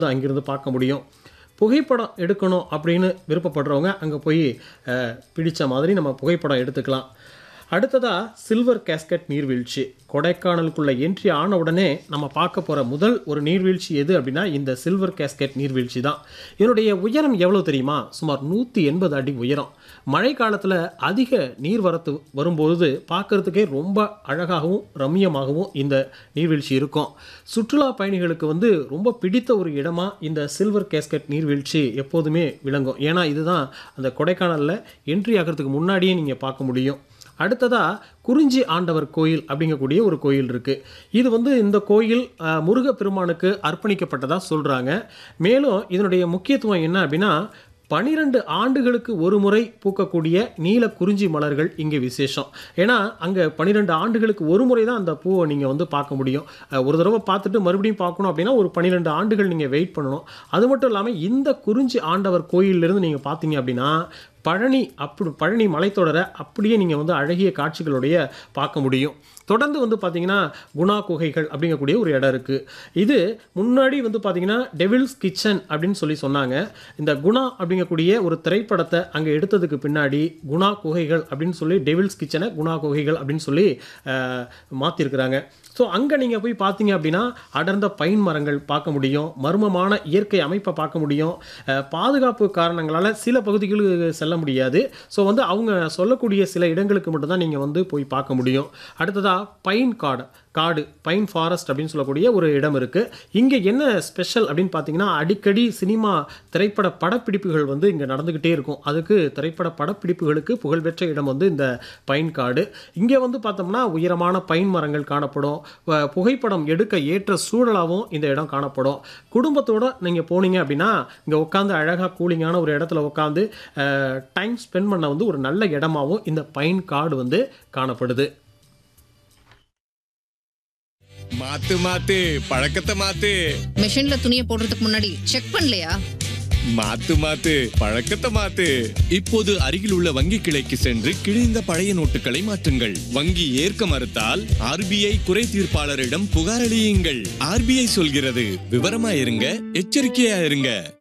அங்கிருந்து பார்க்க முடியும் புகைப்படம் எடுக்கணும் அப்படின்னு விருப்பப்படுறவங்க அங்கே போய் அஹ், பிடிச்ச மாதிரி நம்ம புகைப்படம் எடுத்துக்கலாம் அடுத்ததா சில்வர் கேஸ்கட் நீர்வீழ்ச்சி கொடைக்கானலுக்குள்ள என்ட்ரி ஆன உடனே நம்ம பார்க்க போகிற முதல் ஒரு நீர்வீழ்ச்சி எது அப்படின்னா இந்த சில்வர் கேஸ்கட் நீர்வீழ்ச்சி தான் இதனுடைய உயரம் எவ்வளோ தெரியுமா சுமார் நூற்றி எண்பது அடி உயரம் மழை காலத்தில் அதிக நீர்வரத்து வரும்பொழுது பார்க்கறதுக்கே ரொம்ப அழகாகவும் ரம்மியமாகவும் இந்த நீர்வீழ்ச்சி இருக்கும் சுற்றுலா பயணிகளுக்கு வந்து ரொம்ப பிடித்த ஒரு இடமா இந்த சில்வர் கேஸ்கட் நீர்வீழ்ச்சி எப்போதுமே விளங்கும் ஏன்னா இதுதான் அந்த கொடைக்கானலில் என்ட்ரி ஆகிறதுக்கு முன்னாடியே நீங்கள் பார்க்க முடியும் அடுத்ததா குறிஞ்சி ஆண்டவர் கோயில் அப்படிங்கக்கூடிய ஒரு கோயில் இருக்கு இது வந்து இந்த கோயில் அஹ், முருகப்பெருமானுக்கு அர்ப்பணிக்கப்பட்டதா சொல்றாங்க மேலும் இதனுடைய முக்கியத்துவம் என்ன அப்படின்னா பனிரெண்டு ஆண்டுகளுக்கு ஒரு முறை பூக்கக்கூடிய நீல குறிஞ்சி மலர்கள் இங்கே விசேஷம் ஏன்னா அங்கே பன்னிரெண்டு ஆண்டுகளுக்கு ஒரு முறை தான் அந்த பூவை நீங்கள் வந்து பார்க்க முடியும் அஹ், ஒரு தடவை பார்த்துட்டு மறுபடியும் பார்க்கணும் அப்படின்னா ஒரு பன்னிரெண்டு ஆண்டுகள் நீங்கள் வெயிட் பண்ணணும் அது மட்டும் இல்லாமல் இந்த குறிஞ்சி ஆண்டவர் கோயிலிருந்து நீங்கள் பார்த்தீங்க அப்படின்னா பழனி அப்படி பழனி மலைத்தொடரை அப்படியே நீங்கள் வந்து அழகிய காட்சிகளுடைய பார்க்க முடியும் தொடர்ந்து வந்து பார்த்தீங்கன்னா குணா குகைகள் அப்படிங்கக்கூடிய ஒரு இடம் இருக்குது இது முன்னாடி வந்து பார்த்தீங்கன்னா டெவில்ஸ் கிச்சன் அப்படின்னு சொல்லி சொன்னாங்க இந்த குணா அப்படிங்கக்கூடிய ஒரு திரைப்படத்தை அங்கே எடுத்ததுக்கு பின்னாடி குணா குகைகள் அப்படின்னு சொல்லி டெவில்ஸ் கிச்சனை குணா குகைகள் அப்படின்னு சொல்லி மாற்றிருக்கிறாங்க ஸோ அங்கே நீங்கள் போய் பார்த்தீங்க அப்படின்னா அடர்ந்த பைன் மரங்கள் பார்க்க முடியும் மர்மமான இயற்கை அமைப்பை பார்க்க முடியும் அஹ், பாதுகாப்பு காரணங்களால் சில பகுதிகளுக்கு செல்ல முடியாது ஸோ வந்து அவங்க சொல்லக்கூடிய சில இடங்களுக்கு மட்டும்தான் நீங்கள் வந்து போய் பார்க்க முடியும் அடுத்ததாக பைன் காடு காடு பைன் ஃபாரஸ்ட் அப்படின்னு சொல்லக்கூடிய ஒரு இடம் இருக்குது இங்கே என்ன ஸ்பெஷல் அப்படின்னு பார்த்தீங்கன்னா அடிக்கடி சினிமா திரைப்பட படப்பிடிப்புகள் வந்து இங்கே நடந்துக்கிட்டே இருக்கும் அதுக்கு திரைப்பட படப்பிடிப்புகளுக்கு புகழ்பெற்ற இடம் வந்து இந்த பைன் காடு இங்கே வந்து பார்த்தோம்னா உயரமான பைன் மரங்கள் காணப்படும் வ- புகைப்படம் எடுக்க ஏற்ற சூழலாகவும் இந்த இடம் காணப்படும் குடும்பத்தோட நீங்கள் போனீங்க அப்படின்னா இங்கே உட்காந்து அழகாக கூலிங்கான ஒரு இடத்துல உட்காந்து டைம் ஸ்பெண்ட் பண்ண வந்து ஒரு நல்ல இடமாவும் இந்த பைன் காடு வந்து காணப்படுது மாத்து மாத்து பழக்கத்தை மாத்து மிஷின்ல துணியை போடுறதுக்கு முன்னாடி செக் பண்ணலையா மாத்து மாத்து பழக்கத்தை மாத்து இப்போது அருகில் உள்ள வங்கி கிளைக்கு சென்று கிழிந்த பழைய நோட்டுகளை மாற்றுங்கள் வங்கி ஏற்க மறுத்தால் ஆர்பிஐ குறை தீர்ப்பாளரிடம் புகாரளியுங்கள் ஆர்பிஐ சொல்கிறது விவரமா இருங்க எச்சரிக்கையா இருங்க